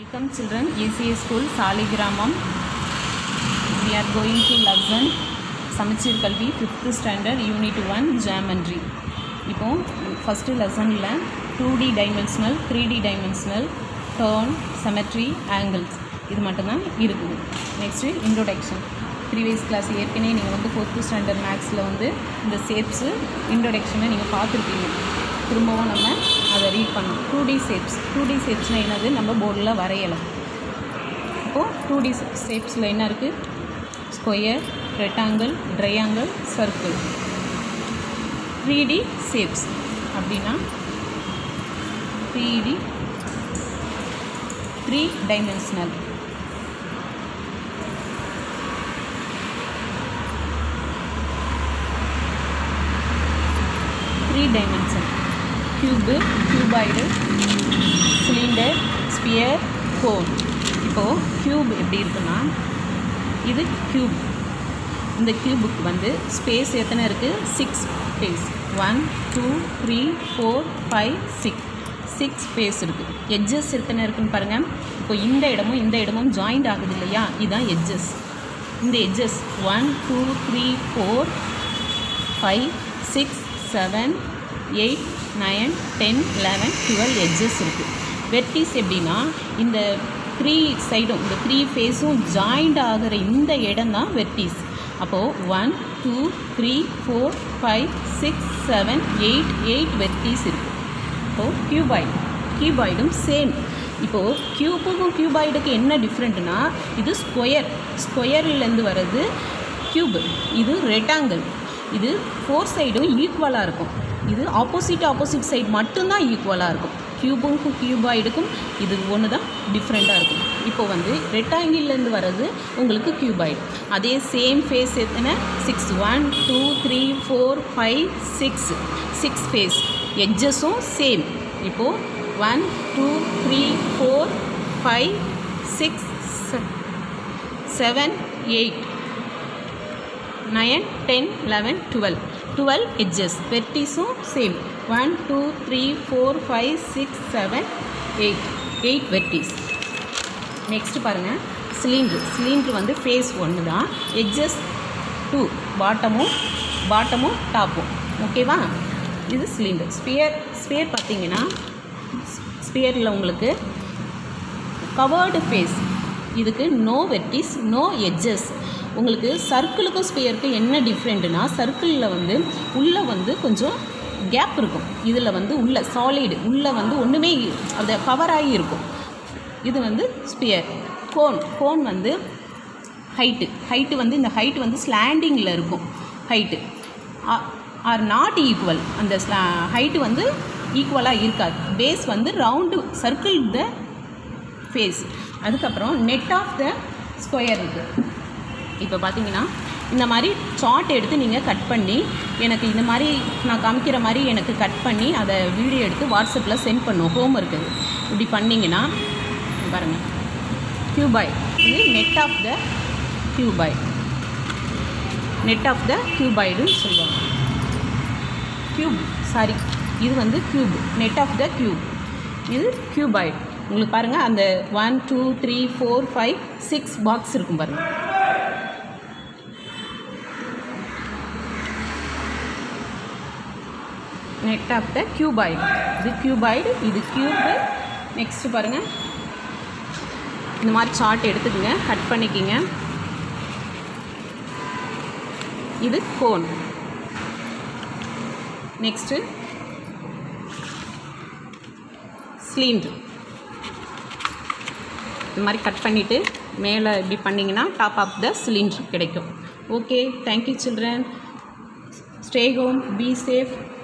Welcome children, ECA school, Saligramam. We are going to lesson சமச்சீர் கல்வி fifth standard unit one geometry இப்போ first லெசனில் two D dimensional three D dimensional turn symmetry angles இது மட்டும்தான் இருக்குது next introduction previous class ஏற்கனவே நீங்கள் வந்து ஃபோர்த்து ஸ்டாண்டர்ட் மேக்ஸில் வந்து இந்த ஷேப்ஸு இன்ட்ரோடக்ஷனை நீங்கள் பார்த்துருப்பீங்க திரும்பவும் நம்ம அதை ரீட் பண்ணோம் two D shapes two D ஷேப்ஸ்னால் என்னது நம்ம போர்டில் வரையலாம் இப்போது டூ டி ஷேப்ஸில் என்ன இருக்குது square rectangle triangle circle three D shapes அப்படின்னா three D three dimensional three dimension cube cuboid cylinder sphere cone இப்போது க்யூப் எப்படி இருக்குன்னா இது க்யூப் இந்த க்யூபுக்கு வந்து ஸ்பேஸ் எத்தனை இருக்குது six space one two three four five six six space இருக்குது எட்ஜஸ் எத்தனை இருக்குன்னு பாருங்கள் இப்போ இந்த இடமும் இந்த இடமும் ஜாயிண்ட் ஆகுது இல்லையா இதுதான் எட்ஜஸ் இந்த edges one two three four five six seven eight nine ten eleven twelve edges இருக்குது வெர்டிஸ் எப்படின்னா இந்த த்ரீ சைடும் இந்த த்ரீ ஃபேஸும் ஜாயிண்ட் ஆகிற இந்த இடம் தான் வெர்டிஸ் அப்போது one two three four five six seven eight eight vertices இருக்குது இப்போது கியூபாய்டு கியூபாய்டும் சேம் இப்போது கியூபுக்கும் கியூபாய்டுக்கு என்ன டிஃப்ரெண்ட்னா இது ஸ்கொயர் ஸ்கொயர்லேருந்து வர்றது கியூப் இது ரெக்டாங்கிள் இது ஃபோர் சைடும் ஈக்குவலாக இருக்கும் இது ஆப்போசிட் ஆப்போசிட் சைடு மட்டும்தான் ஈக்குவலாக இருக்கும் கியூபுக்கும் கியூபாய்டுக்கும் இது ஒன்று தான் டிஃப்ரெண்ட்டாக இருக்கும் இப்போ வந்து ரெக்டாங்கிள்லேருந்து வர்றது உங்களுக்கு கியூபாய்டு அதே சேம் ஃபேஸ் எத்தனை six one two three four five six six face எட்ஜஸும் சேம் இப்போது one two three four five six seven eight nine ten eleven twelve twelve edges வெர்டிஸும் same one two three four five six seven eight eight vertices next பாருங்கள் cylinder cylinder வந்து face ஒன்று தான் edges two பாட்டமும் பாட்டமும் டாப்பும் ஓகேவா இது cylinder sphere sphere பார்த்தீங்கன்னா ஸ்பியரில் உங்களுக்கு கவர்டு ஃபேஸ் இதுக்கு நோ வெர்டிஸ் நோ எட்ஜஸ் உங்களுக்கு சர்க்கிளுக்கும் ஸ்பியருக்கும் என்ன டிஃப்ரெண்ட்னா சர்க்கிளில் வந்து உள்ளே வந்து கொஞ்சம் கேப் இருக்கும் இதில் வந்து உள்ள சாலிடு உள்ளே வந்து ஒன்றுமே அதை கவர் ஆகி இருக்கும் இது வந்து ஸ்பியர் கோன் கோன் வந்து ஹைட்டு ஹைட்டு வந்து இந்த ஹைட்டு வந்து ஸ்லாண்டிங்கில் இருக்கும் ஹைட்டு ஆர் நாட் ஈக்குவல் அந்த ஹைட்டு வந்து ஈக்குவலாக இருக்காது பேஸ் வந்து ரவுண்டு சர்க்கிள் த ஃபேஸ் அதுக்கப்புறம் நெட் ஆஃப் த ஸ்கொயர் இருக்குது இப்போ பார்த்தீங்கன்னா இந்த மாதிரி சார்ட் எடுத்து நீங்கள் கட் பண்ணி எனக்கு இந்த மாதிரி நான் காமிக்கிற மாதிரி எனக்கு கட் பண்ணி அதை வீடியோ எடுத்து வாட்ஸ்அப்பில் சென்ட் பண்ணும் ஹோம் இருக்குது இப்படி பண்ணிங்கன்னா பாருங்கள் கியூபாய் இது net of the cuboid net of the கியூபாய்டுன்னு சொல்லுவாங்க க்யூப் சாரி இது வந்து cube net of the cube இது க்யூபாய்டு உங்களுக்கு பாருங்கள் அந்த one two three four five six box இருக்கும் பாருங்கள் நெட் ஆஃப் த க்யூபாய்டு இது க்யூபாய்டு இது க்யூப்பு நெக்ஸ்ட்டு பாருங்கள் இந்த மாதிரி சார்ட் எடுத்துக்கோங்க கட் பண்ணிக்கிங்க இது கோன் நெக்ஸ்ட்டு சிலிண்ட்ரு இந்த மாதிரி கட் பண்ணிவிட்டு மேலே இப்படி பண்ணிங்கன்னா டாப் ஆஃப் த சிலிண்ட்ரு கிடைக்கும் okay thank you children stay home be safe